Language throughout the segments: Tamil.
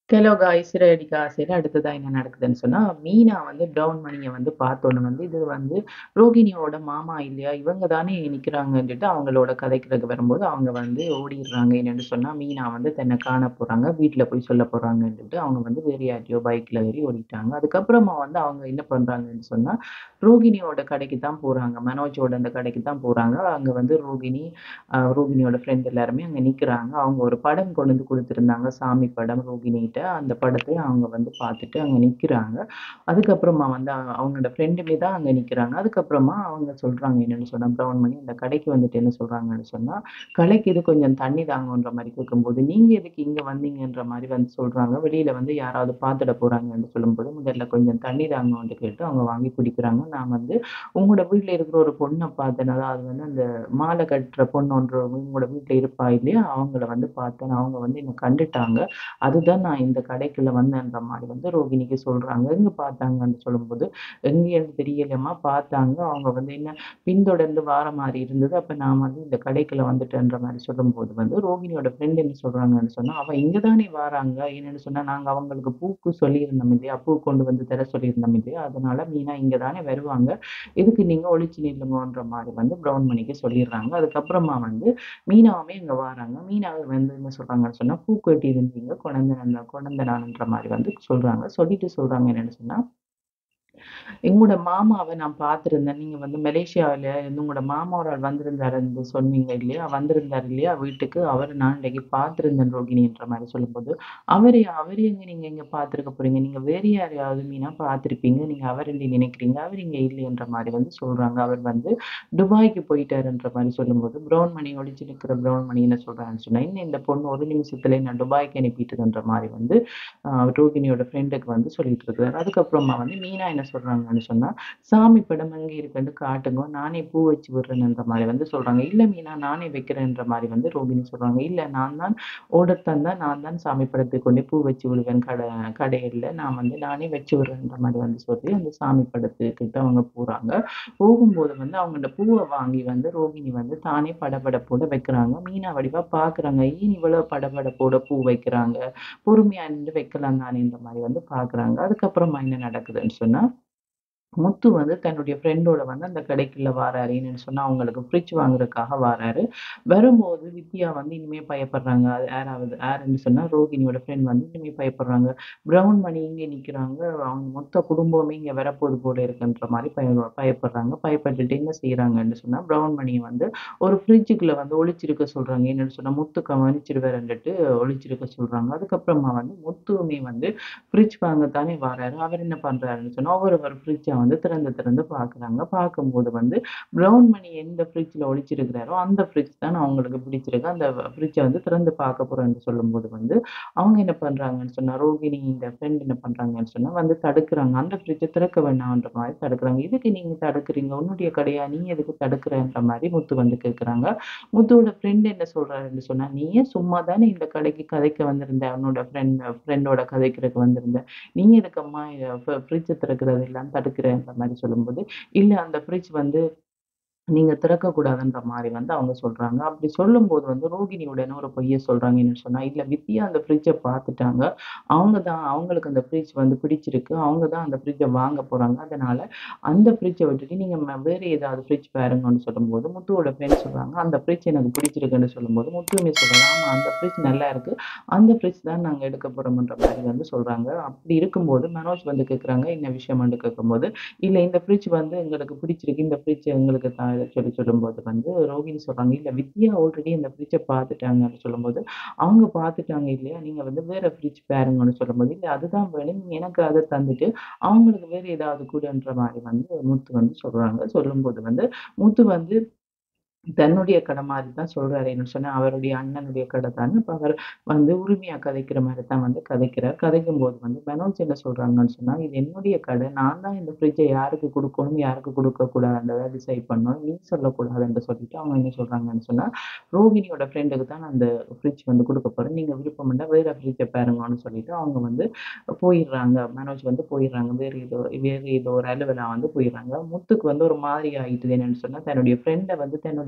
ஹலோ காய்ஸ் ரேடிகா ஆசையில் அடுத்ததா என்ன நடக்குதுன்னு சொன்னா மீனா வந்து ப்ரௌன் மணியை வந்து பார்த்தோன்னு வந்து இது வந்து ரோகிணியோட மாமா இல்லையா இவங்க தானே நிற்கிறாங்கன்ட்டு அவங்களோட கதைக்கிறதுக்கு வரும்போது அவங்க வந்து ஓடிடுறாங்க என்னன்னு சொன்னா மீனா வந்து தன்னை காண போறாங்க வீட்டில் போய் சொல்ல போறாங்கன்ட்டு அவங்க வந்து வேறு யார்ட்டையோ பைக்ல ஏறி ஓடிட்டாங்க அதுக்கப்புறமா வந்து அவங்க என்ன பண்றாங்கன்னு சொன்னா ரோகிணியோட கடைக்கு தான் போறாங்க மனோஜோட அந்த கடைக்கு தான் போறாங்க அங்க வந்து ரோகிணி ஆஹ் ரோகிணியோட ஃப்ரெண்ட் எல்லாருமே அங்க நிக்கிறாங்க அவங்க ஒரு படம் கொண்டு வந்து கொடுத்துருந்தாங்க சாமி படம் ரோகிணிகிட்ட அந்த படத்தை அவங்க வந்து பார்த்துட்டு அங்க நிக்கிறாங்க அதுக்கப்புறமா வந்து அவ- அவங்களோட ஃப்ரெண்டுமே தான் அங்க நிக்கிறாங்க அதுக்கப்புறமா அவங்க சொல்றாங்க என்னன்னு சொன்னா ப்ரௌன் மணி அந்த கடைக்கு வந்துட்டு என்ன சொல்றாங்கன்னு சொன்னா கடைக்கு இது கொஞ்சம் தண்ணி தாங்கன்ற மாதிரி கேட்கும்போது நீங்க எதுக்கு இங்க வந்தீங்கன்ற மாதிரி வந்து சொல்றாங்க வெளியில வந்து யாராவது பார்த்துட போறாங்கன்னு சொல்லும்போது முதல்ல கொஞ்சம் தண்ணி தாங்கன்னு கேட்டு அவங்க வாங்கி குடிக்கிறாங்க நான் வந்து உங்களோட வீட்ல இருக்கிற ஒரு பொண்ணை பார்த்தேன் அதாவது வந்து அந்த மாலை கட்டுற பொண்ணு ஒன்று உங்களோட வீட்ல இருப்பா இல்லையா அவங்கள வந்து பார்த்தேன் அவங்க வந்து என்னை கண்டுட்டாங்க அதுதான் நான் இந்த கடைக்குள்ள வந்தேன்ற மாதிரி வந்து ரோகிணிக்கு சொல்றாங்க எங்க பார்த்தாங்கன்னு சொல்லும்போது எங்கேன்னு தெரியலையம்மா பார்த்தாங்க அவங்க வந்து என்ன பின்தொடர்ந்து வார மாதிரி இருந்தது அப்ப நான் வந்து இந்த கடைக்குள்ள வந்துட்டேன்ற மாதிரி சொல்லும்போது வந்து ரோகிணியோட ஃப்ரெண்ட் என்ன சொல்றாங்கன்னு சொன்னா அவ இங்க தானே வராங்க என்னன்னு சொன்னா நாங்க அவங்களுக்கு பூக்கு சொல்லியிருந்தோம் இல்லையா பூ கொண்டு வந்து தர சொல்லியிருந்தோம் இல்லையா அதனால மீனா இங்க தானே வருவாங்க இதுக்கு நீங்க ஒளிச்சு நில்லுங்கன்ற மாதிரி வந்து ப்ரௌன் மணிக்கு சொல்லிடுறாங்க அதுக்கப்புறமா வந்து மீனாவுமே இங்க வராங்க மீனா வந்து என்ன சொல்றாங்கன்னு சொன்னா பூ கட்டி இருந்தீங்க குழந்தை குழந்தை நானுன்ற மாதிரி வந்து சொல்றாங்க சொல்லிட்டு சொல்றாங்க என்னன்னு சொன்னா எங்களோட மாமாவை நான் பார்த்திருந்தேன் நீங்க வந்து மலேசியாவில இருந்து உங்களோட மாமா ஒரு ஆள் வந்திருந்தாருன்னு சொன்னீங்க இல்லையா வந்திருந்தாரு இல்லையா வீட்டுக்கு அவர் நான் இன்னைக்கு பார்த்திருந்தேன் ரோகிணின்ற மாதிரி சொல்லும்போது அவரை அவர் எங்க நீங்க இங்க பார்த்திருக்க போறீங்க நீங்க வேற யாரையாவது மீனா பார்த்திருப்பீங்க நீங்க அவர் இல்லை நினைக்கிறீங்க அவர் இங்க இல்லைன்ற மாதிரி வந்து சொல்றாங்க அவர் வந்து துபாய்க்கு போயிட்டாருன்ற மாதிரி சொல்லும்போது ப்ரௌன் மணி ஒளிச்சு நிற்கிற ப்ரௌன் மணி என்ன சொல்றாங்கன்னு சொன்னா இன்னும் இந்த பொண்ணு ஒரு நிமிஷத்துல நான் துபாய்க்கு அனுப்பிட்டுன்ற மாதிரி வந்து ஆஹ் ரோகிணியோட ஃப்ரெண்டுக்கு வந்து சொல்லிட்டு இருக்கிறாரு அதுக்கப்புறமா வந்து மீனா என்ன சொல்றாங்கன்னு சொன்னா சாமி படம் எங்க இருக்குன்னு காட்டுங்க நானே பூ வச்சு விடுறேன்ற மாதிரி வந்து சொல்றாங்க இல்ல மீனா நானே வைக்கிறேன்ற மாதிரி வந்து ரோகிணி சொல்றாங்க இல்ல நான் தான் ஓர்டர் தந்தா நான் தான் சாமி படத்துக்கு கொண்டு பூ வச்சு விடுவேன் கடை கடையில நான் வந்து நானே வச்சு விடுறேன்ற மாதிரி வந்து சொல்லி அந்த சாமி படத்துக்கிட்ட அவங்க போறாங்க போகும்போது வந்து அவங்களோட பூவை வாங்கி வந்து ரோகிணி வந்து தானே படபடப்போட வைக்கிறாங்க மீனா வடிவா பாக்குறாங்க ஏன் இவ்வளவு படபடப்போட பூ வைக்கிறாங்க பொறுமையா நின்று வைக்கலாம் தானே இந்த மாதிரி வந்து பாக்குறாங்க அதுக்கப்புறமா என்ன நடக்குதுன்னு சொன்னா முத்து வந்து தன்னுடைய ஃப்ரெண்டோட வந்து அந்த கடைக்குள்ள வாராரு என்னன்னு சொன்னா அவங்களுக்கு ஃப்ரிட்ஜ் வாங்குறதுக்காக வாராரு வரும்போது வித்யா வந்து இனிமே பயப்படுறாங்க அது யாராவது யாருன்னு சொன்னா ரோகிணியோட ஃப்ரெண்ட் வந்து இனிமே பயப்படுறாங்க ப்ரௌன் மணி இங்க நிக்கிறாங்க அவங்க மொத்த குடும்பமே இங்க வரப்போது போல இருக்குன்ற மாதிரி பய பயப்படுறாங்க பயப்பட்டுட்டு என்ன செய்யறாங்கன்னு சொன்னா ப்ரௌன் மணியை வந்து ஒரு ஃப்ரிட்ஜுக்குள்ள வந்து ஒளிச்சிருக்க சொல்றாங்க என்னன்னு சொன்னா முத்து கவனிச்சிருவாருன்னுட்டு ஒளிச்சிருக்க சொல்றாங்க அதுக்கப்புறமா வந்து முத்துவுமே வந்து ஃப்ரிட்ஜ் வாங்கத்தானே வராரு அவர் என்ன பண்றாருன்னு சொன்னா ஒவ்வொரு ஒரு ஃப்ரிட்ஜை வந்து திறந்து திறந்து பார்க்கறாங்க பார்க்கும்போது வந்து ப்ரௌன் மணி எந்த ஃப்ரிட்ஜில் ஒளிச்சிருக்கிறாரோ அந்த ஃப்ரிட்ஜ் தான் அவங்களுக்கு பிடிச்சிருக்கு அந்த ஃப்ரிட்ஜை வந்து திறந்து பார்க்க போறேன்னு சொல்லும்போது வந்து அவங்க என்ன பண்றாங்கன்னு சொன்னா ரோகிணி இந்த ஃப்ரெண்ட் என்ன பண்றாங்கன்னு சொன்னா வந்து தடுக்கிறாங்க அந்த ஃப்ரிட்ஜை திறக்க வேணாம்ன்ற மாதிரி தடுக்கிறாங்க இதுக்கு நீங்க தடுக்கிறீங்க உன்னுடைய கடையா நீ எதுக்கு தடுக்கிறன்ற மாதிரி முத்து வந்து கேட்கறாங்க முத்துவோட ஃப்ரெண்ட் என்ன சொல்றாருன்னு சொன்னா நீயே சும்மா தானே இந்த கடைக்கு கதைக்க வந்திருந்த உன்னோட ஃப்ரெண்ட் ஃப்ரெண்டோட கதைக்கிறதுக்கு வந்திருந்த நீங்க எதுக்கம்மா ஃப்ரிட்ஜை திறக்கிறது எல்லாம் தடுக்கிறேன்ற மாதிரி சொல்லும்போது இல்ல அந்த ஃப்ரிட்ஜ் வந்து நீங்க திறக்கக்கூடாதுன்ற மாதிரி வந்து அவங்க சொல்றாங்க அப்படி சொல்லும்போது வந்து ரோகிணி உடனே ஒரு பொய்யை சொல்றாங்க என்ன சொன்னா இல்ல வித்யா அந்த ஃப்ரிட்ஜை பார்த்துட்டாங்க அவங்க தான் அவங்களுக்கு அந்த ஃப்ரிட்ஜ் வந்து பிடிச்சிருக்கு அவங்க தான் அந்த ஃப்ரிட்ஜை வாங்க போறாங்க அதனால அந்த ஃப்ரிட்ஜை விட்டுட்டு நீங்க ம- வேற ஏதாவது ஃப்ரிட்ஜ் பாருங்கன்னு சொல்லும்போது முத்துவோட ஃப்ரெண்ட் சொல்றாங்க அந்த ஃப்ரிட்ஜ் எனக்கு பிடிச்சிருக்குன்னு சொல்லும்போது முத்துமே சொல்றாங்க ஆமா அந்த ஃப்ரிட்ஜ் நல்லா இருக்கு அந்த ஃப்ரிட்ஜ் தான் நாங்க எடுக்க போறோம்ன்ற மாதிரி வந்து சொல்றாங்க அப்படி இருக்கும்போது மனோஜ் வந்து கேக்குறாங்க என்ன விஷயம் வந்து கேட்கும்போது இல்ல இந்த ஃப்ரிட்ஜ் வந்து எங்களுக்கு பிடிச்சிருக்கு இந்த ஃப்ரிட்ஜ் எங்களுக்கு தான் சொல்லி சொல்லும்போது வந்து ரோகிணி சொல்றாங்க இல்ல வித்யா ஆல்ரெடி இந்த ஃப்ரிட்ஜை பார்த்துட்டாங்கன்னு சொல்லும்போது அவங்க பார்த்துட்டாங்க இல்லையா நீங்க வந்து வேற ஃப்ரிட்ஜ் பாருங்கன்னு சொல்லும்போது இல்ல அதுதான் வேணும் நீங்க எனக்கு அதை தந்துட்டு அவங்களுக்கு வேற ஏதாவது கூடன்ற மாதிரி வந்து முத்து வந்து சொல்றாங்க சொல்லும்போது வந்து முத்து வந்து தன்னுடைய கடை மாதிரி தான் சொல்றாரு என்ன சொன்னா அவருடைய அண்ணனுடைய கடை தானே இப்ப அவர் வந்து உரிமையா கதைக்கிற மாதிரி தான் வந்து கதைக்கிறார் கதைக்கும் போது வந்து மனோஜ் என்ன சொல்றாங்கன்னு சொன்னா இது என்னுடைய கடை நான் தான் இந்த ஃப்ரிட்ஜை யாருக்கு கொடுக்கணும் யாருக்கு கொடுக்க கூடாதுன்றதை டிசைட் பண்ணணும் நீ சொல்லக்கூடாதுன்னு சொல்லிட்டு அவங்க என்ன சொல்றாங்கன்னு சொன்னா ரோகிணியோட ஃப்ரெண்டுக்கு தான் நான் அந்த ஃப்ரிட்ஜ் வந்து கொடுக்க போறேன் நீங்க விருப்பம் இருந்தா வேற ஃப்ரிட்ஜை பாருங்கன்னு சொல்லிட்டு அவங்க வந்து போயிடுறாங்க மனோஜ் வந்து போயிடுறாங்க வேற ஏதோ வேற ஏதோ ஒரு அலுவலா வந்து போயிடுறாங்க முத்துக்கு வந்து ஒரு மாதிரி ஆயிட்டுது என்னன்னு சொன்னா தன்னுடைய ஃப்ரெண்டை வந்து தன்னுடைய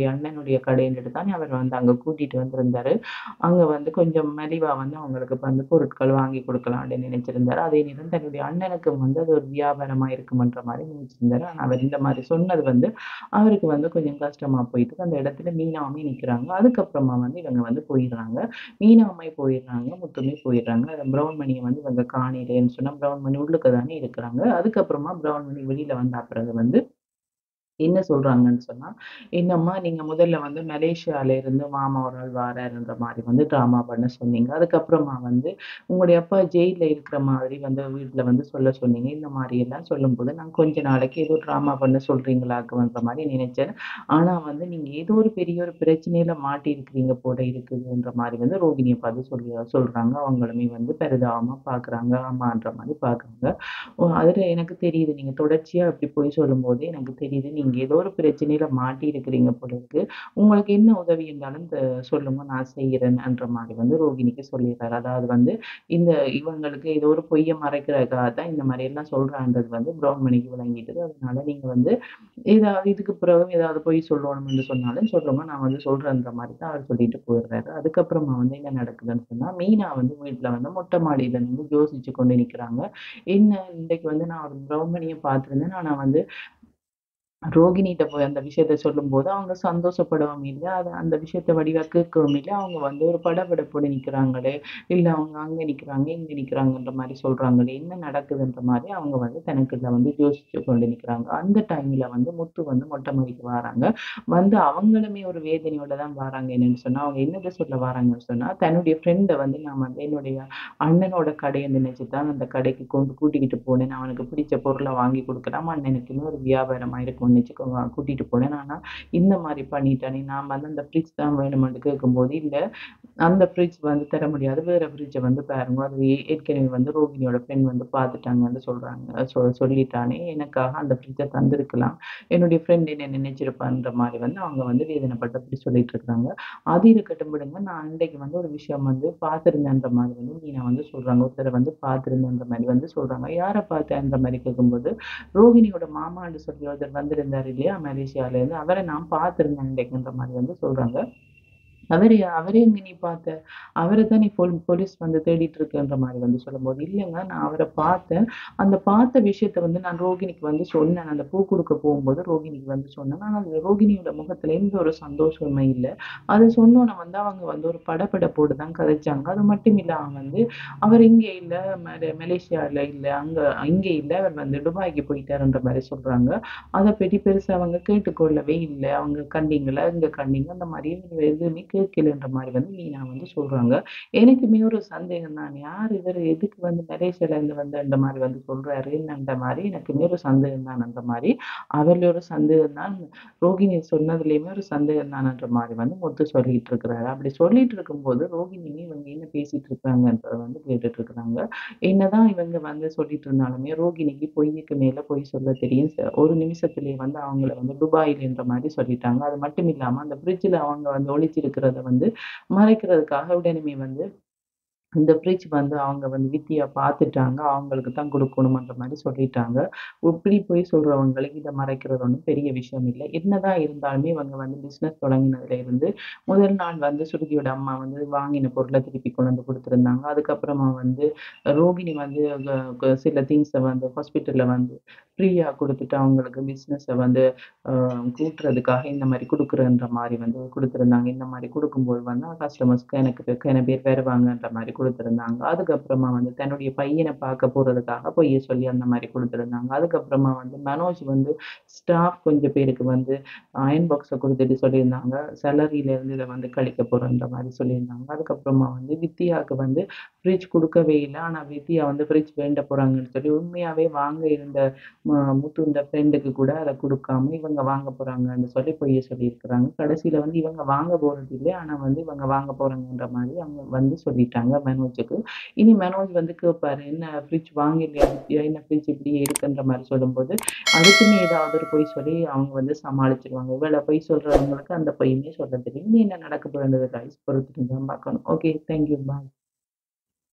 அண்ணனுடைய கடைன்னுட்டு தானே அவர் வந்து அங்க கூட்டிட்டு வந்திருந்தாரு. அங்க வந்து கொஞ்சம் மலிவா வந்து அவங்களுக்கு வந்து பொருட்கள் வாங்கி குடுக்கலாம்ன்னு நினைச்சிருந்தாரு. அதே நேரம் தன்னுடைய அண்ணனுக்கும் வந்து அது ஒரு வியாபாரமா இருக்குமன்ற மாரி நினைச்சிருந்தாரு. ஆனா அவர் இந்த மாரி சொன்னது வந்து அவருக்கு வந்து கொஞ்சம் கஷ்டமா போயிட்டு அந்த இடத்துல மீனாவுமே நிக்கிறாங்க. அதுக்கப்புறமா வந்து இவங்க வந்து போயிர்றாங்க. மீனாவுமே போயிர்றாங்க, முத்துமே போயிர்றாங்க. பிரவுன் மணிய வந்து இவங்க காணலேன்னு சொன்னா, பிரவுன் மணி உள்ளுக்க தானே இருக்கிறாங்க. அதுக்கப்புறமா பிரவுன் மணி வெளியில வந்தா பிறகு வந்து என்ன சொல்றாங்கன்னு சொன்னா, "என்னம்மா நீங்க முதல்ல வந்து மலேசியால இருந்து மாமா ஒரு ஆள் வாராருன்ற மாரி வந்து ட்ராமா பண்ண சொன்னீங்க. அதுக்கப்புறமா வந்து உங்களுடைய அப்பா ஜெயில்ல இருக்கிற மாதிரி வந்து வீட்ல வந்து சொல்ல சொன்னீங்க. இந்த மாரி எல்லாம் சொல்லும்போது, நான் கொஞ்ச நாளைக்கு ஏதோ ட்ராமா பண்ண சொல்றீங்களாக்குன்ற மாரி நினைச்சேன். ஆனா வந்து நீங்க ஏதோ ஒரு பெரிய ஒரு பிரச்சனையில மாட்டியிருக்கிறீங்க போல இருக்குதுன்ற மாரி வந்து ரோகிணிய பார்த்து சொல்லி சொல்றாங்க. அவங்களுமே வந்து பரிதாபமா பார்க்குறாங்க. ஆமான்ற மாரி பார்க்குறாங்க. ஓ அதுல எனக்கு தெரியுது. நீங்க தொடர்ச்சியா இப்படி பொய் சொல்லும்போதே எனக்கு தெரியுது. நீங்க ஏதோ ஒரு பிரச்சனையில மாட்டியிருக்கிறீங்க போல இருக்கு. உங்களுக்கு என்ன உதவி இருந்தாலும் த சொல்லுங்க நான் செய்றேன்ன்ற மாரி வந்து ரோகிணிக்கு சொல்லிர்றாரு. அதாவது வந்து இந்த இவங்களுக்கு ஏதோ ஒரு பொய்ய மறைக்கிறதுக்காக தான் இந்த மாரி எல்லாம் சொல்றான்றது வந்து பிரவுன் மணிக்கு விளங்கிட்டுது. அதனால நீங்க வந்து ஏதாவது இதுக்கு பிறகும் ஏதாவது பொய் சொல்லணும்னு சொன்னாலும் சொல்லுங்க. நான் வந்து சொல்றேன்ற மாரி தான் அவர் சொல்லிட்டு போயிர்றாரு. அதுக்கப்புறமா வந்து என்ன நடக்குதுன்னு சொன்னா, மீனா வந்து வீட்ல வந்து மொட்டை மாடியில நின்னு யோசிச்சு கொண்டு நிக்கிறாங்க. என்ன இன்னைக்கு வந்து நான் ஒரு பிரவுன் மணிய பார்த்திருந்தேன். ஆனா வந்து ரோகிணிட்ட போய் அந்த விஷயத்த சொல்லும்போது, அவங்க சந்தோஷப்படவும் இல்ல. அத அந்த விஷயத்த வடிவா கேட்கவும் இல்ல. அவங்க வந்து ஒரு படபடப்போட நிக்கிறாங்களே, இல்ல அவங்க அங்க நிக்கிறாங்க, இங்க நிக்கிறாங்கன்ற மாரி சொல்றாங்களே, என்ன நடக்குதுன்ற மாரி அவங்க வந்து தனக்குள்ள வந்து யோசிச்சு கொண்டு நிக்கிறாங்க. அந்த டைம்ல வந்து முத்து வந்து மொட்டை மாடிக்கு வாராங்க. வந்து அவங்களுமே ஒரு வேதனையோட தான் வாராங்க. என்னன்னு சொன்னா, அவங்க என்னத சொல்ல வாராங்கன்னு சொன்னா, தன்னுடைய ஃப்ரெண்ட வந்து நான் வந்து என்னுடைய அண்ணனோட கடைய நினைச்சு தான் அந்த கடைக்கு கொண்டு கூட்டிக்கிட்டு போனேன். அவனுக்கு பிடிச்ச பொருள வாங்கி குடுக்கலாம். அண்ணனுக்குன்னு ஒரு வியாபாரமா இருக்கும்னு வச்சுக்கோங்க. கூட்டிட்டு போனேன். ஆனா இந்த மாரி பண்ணிட்டானே, நான் வந்து அந்த ஃப்ரிட்ஜ் தான் வேணுமென்று கேட்கும்போது, இல்ல அந்த ஃப்ரிட்ஜ் வந்து தர முடியாது. வேற ஃப்ரிட்ஜ வந்து பாருங்க. அது ஏ ஏற்கனவே வந்து ரோகிணியோட ஃப்ரெண்ட் வந்து பார்த்துட்டாங்கன்னு சொல்றாங்க. சொ சொல்லிட்டானே, எனக்காக அந்த ஃப்ரிட்ஜ தந்திருக்கலாம். என்னுடைய ஃப்ரெண்ட் என்ன நினைச்சிருப்பான்ற மாரி வந்து அவங்க வந்து வேதனைப்பட்டு அப்படி சொல்லிட்டு இருக்காங்க. அது இருக்கட்டும் விடுங்க. நான் அன்றைக்கு வந்து ஒரு விஷயம் வந்து பார்த்திருந்தேன்ற மாரி வந்து மீனா வந்து சொல்றாங்க. ஒருத்தர வந்து பார்த்திருந்தேன்ற மாரி வந்து சொல்றாங்க. யார பார்த்தன்ற மாரி கேட்கும்போது, ரோகிணியோட மாமான்னு சொல்லி ஒருத்தர் வந்திருந்தாரு இல்லையா? மலேசியால இருந்து. அவர நான் பார்த்திருந்தேன் அன்றைக்குன்ற மாரி வந்து சொல்றாங்க. அவரு அவர எங்க நீ பார்த்த? அவர தான் நீ போல் போலீஸ் வந்து தேடிட்டு இருக்குன்ற மாரி வந்து சொல்லும்போது, இல்லங்க நான் அவர பார்த்தேன். அந்த பார்த்த விஷயத்த வந்து நான் ரோகிணிக்கு வந்து சொன்னேன். அந்த பூ குடுக்க போகும்போது ரோகிணிக்கு வந்து சொன்னேன். ஆனா அந்த ரோகிணியோட முகத்துல எந்த ஒரு சந்தோஷமுமே இல்ல. அத சொன்னோன வந்து அவங்க வந்து ஒரு படபடப்போட தான் கதைச்சாங்க. அது மட்டும் இல்லாம வந்து அவர் இங்க இல்ல, மல மலேசியால இல்ல, அங்க இங்க இல்ல. அவர் வந்து துபாய்க்கு போயிட்டாருன்ற மாரி சொல்றாங்க. அத பத்தி பெருசா அவங்க கேட்டுக்கொள்ளவே இல்ல. அவங்க கண்டீங்களா? இங்க கண்டீங்க. அந்த மாரி எதுவுமே கேட்கலன்ற மாரி வந்து மீனா வந்து சொல்றாங்க. எனக்குமே ஒரு சந்தேகம் தான். யார் இவரு? எதுக்கு வந்து மலேசியால இருந்து வந்து அந்த மாரி வந்து சொல்றாரு? என்னன்ற மாரி எனக்குமே ஒரு சந்தேகம் தானன்ற மாரி, அவர்ல ஒரு சந்தேகம் தான். ரோகிணி சொன்னதுலயுமே ஒரு சந்தேகம் தானன்ற மாரி வந்து முத்து சொல்லிட்டு இருக்கிறாரு. அப்படி சொல்லிட்டு இருக்கும்போது, ரோகிணியுமே இவங்க என்ன பேசிட்டு இருக்காங்கன்றத வந்து கேட்டுட்டு இருக்கிறாங்க. என்னதான் இவங்க வந்து சொல்லிட்டு இருந்தாலுமே, ரோகிணிக்கு பொய்யுக்கு மேல பொய் சொல்ல தெரியும். ச ஒரு நிமிஷத்திலேயே வந்து அவங்கள வந்து துபாய்லன்ற மாரி சொல்லிட்டாங்க. அது மட்டும் இல்லாம அந்த ஃப்ரிட்ஜ்ல அவங்க வந்து ஒளிச்சிருக்கிறத வந்து மறைக்கிறதுக்காக உடனுமே வந்து இந்த ஃப்ரிட்ஜ் வந்து அவங்க வந்து வித்தியா பார்த்துட்டாங்க. அவங்களுக்கு தான் குடுக்கணும்ன்ற மாரி சொல்லிட்டாங்க. இப்படி பொய் சொல்றவங்களுக்கு இத மறைக்கிறது ஒண்ணும் பெரிய விஷயம் இல்ல. என்னதான் இருந்தாலுமே இவங்க வந்து பிசினஸ் தொடங்கினதுல இருந்து முதல் நாள் வந்து சுருதியோட அம்மா வந்து வாங்கின பொருள திருப்பி கொண்டு வந்து குடுத்திருந்தாங்க. அதுக்கப்புறமா வந்து ரோகிணி வந்து க க சில திங்ஸ வந்து ஹாஸ்பிட்டல்ல வந்து ஃப்ரீயா குடுத்துட்டு அவங்களுக்கு பிசினஸ வந்து அ கூட்டுறதுக்காக இந்த மாரி குடுக்குறேன்ற மாரி வந்து குடுத்திருந்தாங்க. இந்த மாரி குடுக்கும்போது வந்து கஸ்டமர்ஸ்க்கு எனக்கு எத்தன பேர் வருவாங்கன்ற மாரி குடுத்திருந்தாங்க. அதுக்கப்புறமா வந்து தன்னுடைய பையன பார்க்க போறதுக்காக பொய்ய சொல்லி அந்த மாரி குடுத்திருந்தாங்க. அதுக்கப்புறமா வந்து மனோஜ் வந்து ஸ்டாஃப் கொஞ்சம் பேருக்கு வந்து அயர்ன் பாக்ஸ குடுத்துட்டு சொல்லியிருந்தாங்க. சேலரில இருந்து இத வந்து கழிக்க போறேன்ற மாரி சொல்லியிருந்தாங்க. அதுக்கப்புறமா வந்து வித்தியாக்கு வந்து ஃப்ரிட்ஜ் குடுக்கவே இல்ல. ஆனா வித்தியா வந்து ஃப்ரிட்ஜ் வேண்ட போறாங்கன்னு சொல்லி உண்மையாவே வாங்க இருந்த ம முத்துன்ற ஃப்ரெண்டுக்கு கூட அத குடுக்காம இவங்க வாங்க போறாங்கன்னு சொல்லி பொய்ய சொல்லியிருக்கிறாங்க. கடைசில வந்து இவங்க வாங்க போறது இல்ல. ஆனா வந்து இவங்க வாங்க போறாங்கன்ற மாரி அவங்க வந்து சொல்லிட்டாங்க மனோஜுக்கு. இனி மனோஜ் வந்து கேட்பாரு. என்ன ஃப்ரிட்ஜ் வாங்கலையா வித்தியா? என்ன ஃப்ரிட்ஜ் இப்படியே இருக்குன்ற மாரி சொல்லும்போது, அதுக்குமே ஏதாவது ஒரு பொய் சொல்லி அவங்க வந்து சமாளிச்சுருவாங்க. இவள பொய் சொல்றவங்களுக்கு அந்த பொய்யுமே சொல்ல தெரியும். இனி என்ன நடக்க போகுதுன்றத கைஸ் பொறுத்திருந்து தான் பார்க்கணும். ஓகே. Thank you. பாய்.